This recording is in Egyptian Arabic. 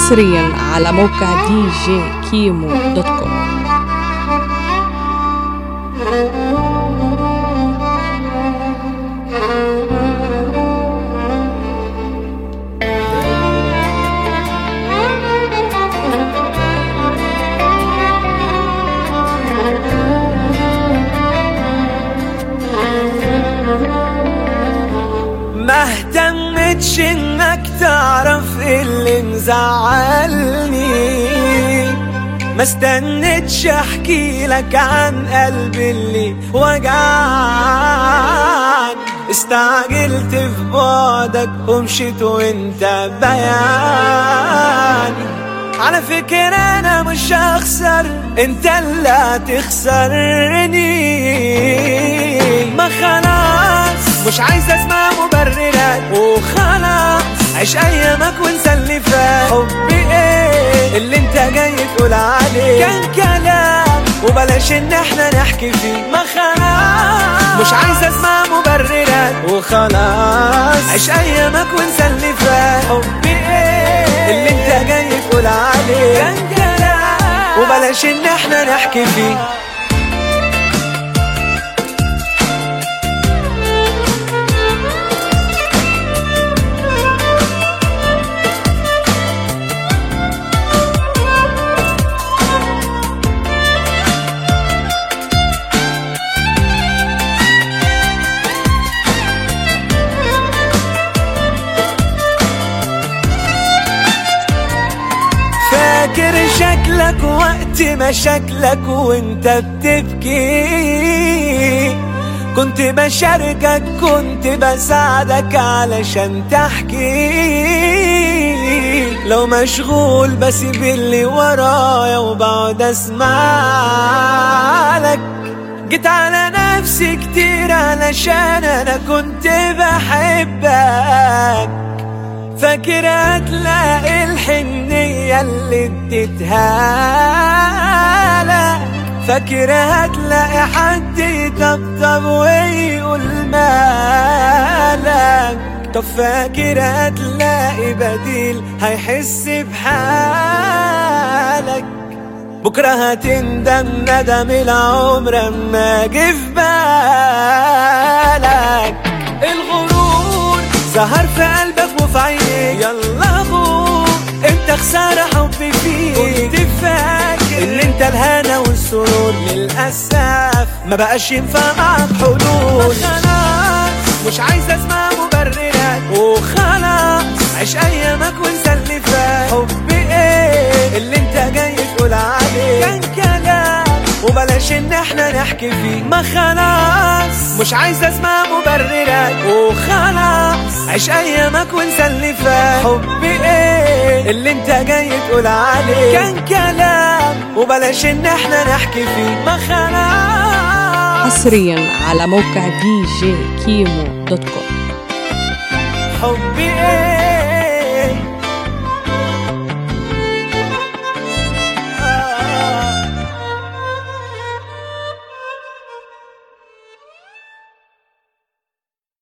حصريا على موقع دي جي كيمو دوت كوم ما اهتمتش انك تعرف اللي مزعلني ما استنتش احكي لك عن قلبي اللي وجعني استعجلت في بعدك ومشيت وانت بياني على فكرة انا مش هخسر انت اللي هتخسرني ما خلاص مش عايز اسمع مبررات وخلاص عيش ايامك وانسى اللي فات حبي ايه اللي انت جاي تقول عليه كان كلام وبلاش ان احنا نحكي فيه ما خلاص مش عايز اسمع مبررات وخلاص عيش ايامك وانسى اللي فات حبي ايه اللي انت جاي تقول عليه كان كلام وبلاش ان احنا نحكي فيه فاكر شكلك وقت مشاكلك وانت بتبكي كنت بشاركك كنت بساعدك علشان تحكي لو مشغول بسيب اللي ورايا وبقعد اسمع لك جيت على نفسي كتير علشان انا كنت بحبك فاكر هتلاقي الحنية اللي اديتها لك فاكر هتلاقي حد يطبطب ويقول مالك طب فاكر هتلاقي بديل هيحس بحالك بكرة هتندم ندم العمر اما جه في بالك الغرور ظهر في قلبك وفي عينيك يلا غور انت خسارة حبي فيك كنت فاكر ان انت الهنا والسرور للأسف ما بقاش ينفع معاك حلول خلاص مش عايز اسمع مبررات وخلاص عيش ايامك وانسى اللي فات حبي ايه اللي انت جاي تقول عليه كان كلام وبلاش ان احنا نحكي فيه ما خلاص مش عايز اسمع مبررات وخلاص عيش ايامك وانسى اللي فات حبي ايه اللي انت جاي تقول عليه كان كلام وبلاش ان احنا نحكي فيه ما خلاص حصريا على موقع دي جي كيمو دوت كوم حبي ايه